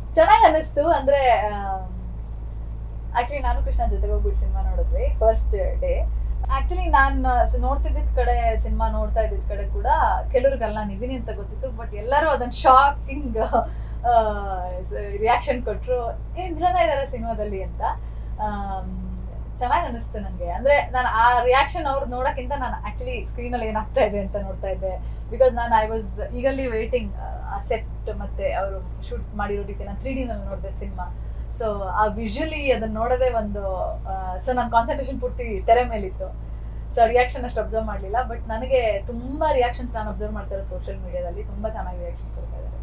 ಚೆನ್ನಾಗಿ ಅನಿಸ್ತು ಅಂದ್ರೆ ಆಕ್ಚುಲಿ ನಾನು ಕೃಷ್ಣ ಜೊತೆಗೆ ಹೋಗ್ಬಿಟ್ಟು ಸಿನಿಮಾ ನೋಡಿದ್ವಿ ಫಸ್ಟ್ ಡೇ ಆಕ್ಚುಲಿ ನಾನು ನೋಡ್ತಿದ್ದಿದ್ ಕಡೆ ಸಿನಿಮಾ ನೋಡ್ತಾ ಇದ್ದಿದ್ ಕಡೆ ಕೂಡ ಕೆಲವ್ರಿಗೆಲ್ಲ ನಾನು ಇದೀನಿ ಅಂತ ಗೊತ್ತಿತ್ತು ಬಟ್ ಎಲ್ಲರೂ ಅದನ್ನ ಶಾಕಿಂಗ್ ರಿಯಾಕ್ಷನ್ ಕೊಟ್ರು ಏ ವಿಲನ ಇದಾರೆ ಸಿನಿಮಾದಲ್ಲಿ ಅಂತ ಚೆನ್ನಾಗಿ ಅನಿಸ್ತು ನನಗೆ ಅಂದ್ರೆ ನಾನು ಆ ರಿಯಾಕ್ಷನ್ ಅವ್ರು ನೋಡೋಕ್ಕಿಂತ ನಾನು ಆಕ್ಚುಲಿ ಸ್ಕ್ರೀನಲ್ಲಿ ಏನಾಗ್ತಾ ಇದೆ ಅಂತ ನೋಡ್ತಾ ಇದ್ದೆ ಬಿಕಾಸ್ ನಾನು ಐ ವಾಸ್ ಈಗಲ್ಲಿ ವೇಟಿಂಗ್ ಆ ಸೆಟ್ ಮತ್ತೆ ಅವರು ಶೂಟ್ ಮಾಡಿರೋ ರೀತಿ ನಾನು ತ್ರೀ ಡಿನಲ್ಲಿ ನೋಡಿದೆ ಸಿನಿಮಾ ಸೊ ಆ ವಿಜುವಲಿ ಅದನ್ನ ನೋಡೋದೇ ಒಂದು ಸೊ ನನ್ನ ಕಾನ್ಸಂಟ್ರೇಷನ್ ಪೂರ್ತಿ ತೆರೆ ಮೇಲಿತ್ತು ಸೊ ರಿಯಾಕ್ಷನ್ ಅಷ್ಟು ಅಬ್ಸರ್ವ್ ಮಾಡಲಿಲ್ಲ ಬಟ್ ನನಗೆ ತುಂಬಾ ರಿಯಾಕ್ಷನ್ಸ್ ನಾನು ಅಬ್ಸರ್ವ್ ಮಾಡ್ತಾ ಇರೋದು ಸೋಷಿಯಲ್ ಮೀಡಿಯಾದಲ್ಲಿ ತುಂಬಾ ಚೆನ್ನಾಗಿ ರಿಯಾಕ್ಷನ್ ಕೊಡ್ತಾ ಇದ್ದಾರೆ